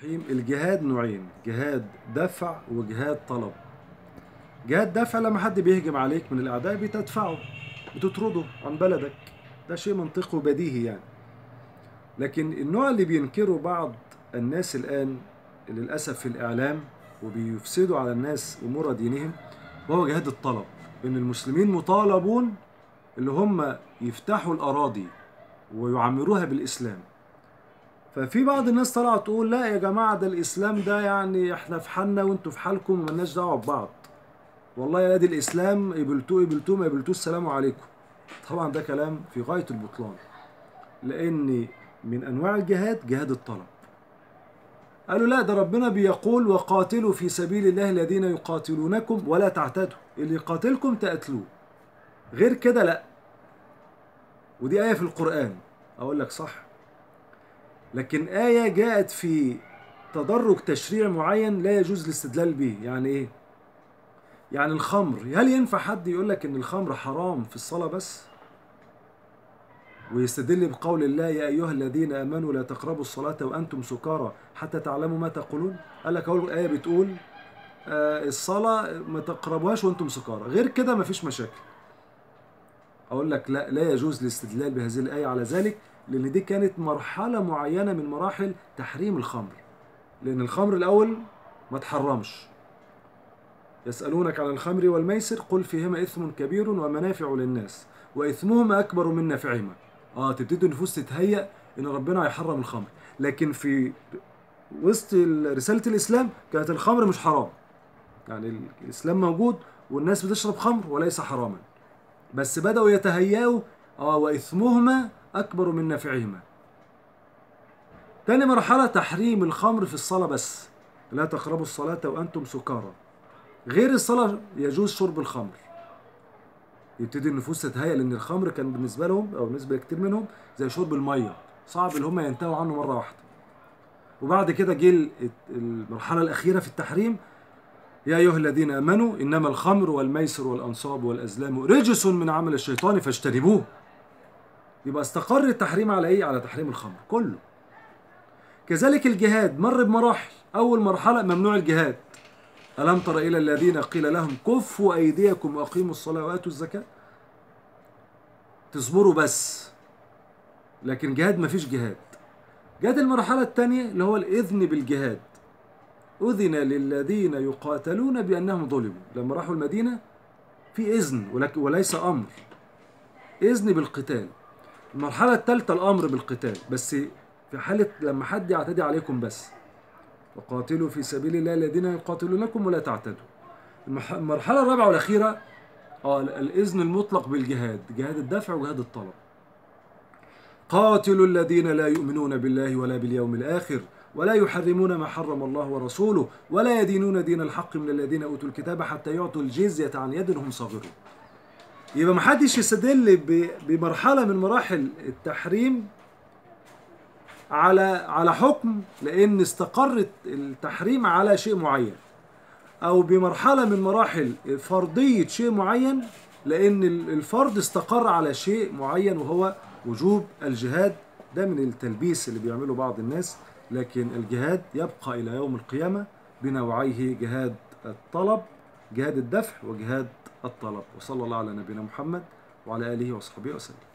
الرحيم الجهاد نوعين جهاد دفع وجهاد طلب جهاد دفع لما حد بيهجم عليك من الأعداء بتدفعه بتطرده عن بلدك ده شيء منطقي وبديهي يعني لكن النوع اللي بينكره بعض الناس الآن للأسف في الإعلام وبيفسدوا على الناس أمور دينهم وهو جهاد الطلب إن المسلمين مطالبون اللي هم يفتحوا الأراضي ويعمروها بالإسلام ففي بعض الناس طلعت تقول لا يا جماعة ده الإسلام ده يعني إحنا في حالنا وأنتوا في حالكم وملناش دعوة ببعض والله يا دي الإسلام قبلتوه قبلتوه ما قبلتوه السلام عليكم طبعا ده كلام في غاية البطلان لأن من أنواع الجهاد جهاد الطلب قالوا لا ده ربنا بيقول وقاتلوا في سبيل الله الذين يقاتلونكم ولا تعتدوا اللي يقاتلكم تقتلوه غير كده لا ودي آية في القرآن أقول لك صح لكن آية جاءت في تدرج تشريع معين لا يجوز الاستدلال به يعني إيه؟ يعني الخمر هل ينفع حد يقول لك إن الخمر حرام في الصلاة بس؟ ويستدل بقول الله يا أيها الذين آمنوا لا تقربوا الصلاة وأنتم سكارى حتى تعلموا ما تقولون قال لك أول آية بتقول آه الصلاة ما تقربوهاش وأنتم سكارى غير كده مفيش مشاكل أقول لك لا لا يجوز الاستدلال بهذه الآية على ذلك لأن دي كانت مرحلة معينة من مراحل تحريم الخمر لأن الخمر الأول ما تحرمش يسألونك عن الخمر والميسر قل فيهما إثم كبير ومنافع للناس وإثمهما أكبر من نافعهما اه تبتدي النفوس تتهيأ ان ربنا هيحرم الخمر لكن في وسط رسالة الإسلام كانت الخمر مش حرام يعني الإسلام موجود والناس بتشرب خمر وليس حراما بس بدأوا يتهيأوا اه وإثمهما أكبر من نافعهما تاني مرحلة تحريم الخمر في الصلاة بس لا تقربوا الصلاة وأنتم سكارى غير الصلاة يجوز شرب الخمر يبتدي النفوس تتهيأ لأن الخمر كان بالنسبة لهم أو بالنسبة لكتير منهم زي شرب المية صعب اللي هم ينتهوا عنه مرة واحدة وبعد كده جه المرحلة الأخيرة في التحريم يا أيها الذين آمنوا إنما الخمر والميسر والأنصاب والأزلام رجس من عمل الشيطان فاجتنبوه يبقى استقر التحريم على إيه؟ على تحريم الخمر كله كذلك الجهاد مر بمراحل أول مرحلة ممنوع الجهاد ألم تر إلى الذين قيل لهم كفوا أيديكم وأقيموا الصلاة وآتوا الزكاة تصبروا بس لكن جهاد مفيش جهاد جهاد المرحلة الثانية اللي هو الإذن بالجهاد أذن للذين يقاتلون بأنهم ظلموا لما راحوا المدينة في إذن وليس أمر إذن بالقتال المرحلة الثالثة الأمر بالقتال بس في حالة لما حد يعتدي عليكم بس وقاتلوا في سبيل الله الذين يقاتلونكم ولا تعتدوا المرحلة الرابعة والأخيرة اه الإذن المطلق بالجهاد جهاد الدفع وجهاد الطلب قاتلوا الذين لا يؤمنون بالله ولا باليوم الآخر ولا يحرمون ما حرم الله ورسوله ولا يدينون دين الحق من الذين أوتوا الكتاب حتى يعطوا الجزية عن يد هم صاغرون يبقى محدش يستدل بمرحلة من مراحل التحريم على على حكم لان استقر التحريم على شيء معين او بمرحله من مراحل فرضيه شيء معين لان الفرض استقر على شيء معين وهو وجوب الجهاد ده من التلبيس اللي بيعمله بعض الناس لكن الجهاد يبقى الى يوم القيامه بنوعيه جهاد الطلب جهاد الدفع وجهاد الطلب وصلى الله على نبينا محمد وعلى اله وصحبه وسلم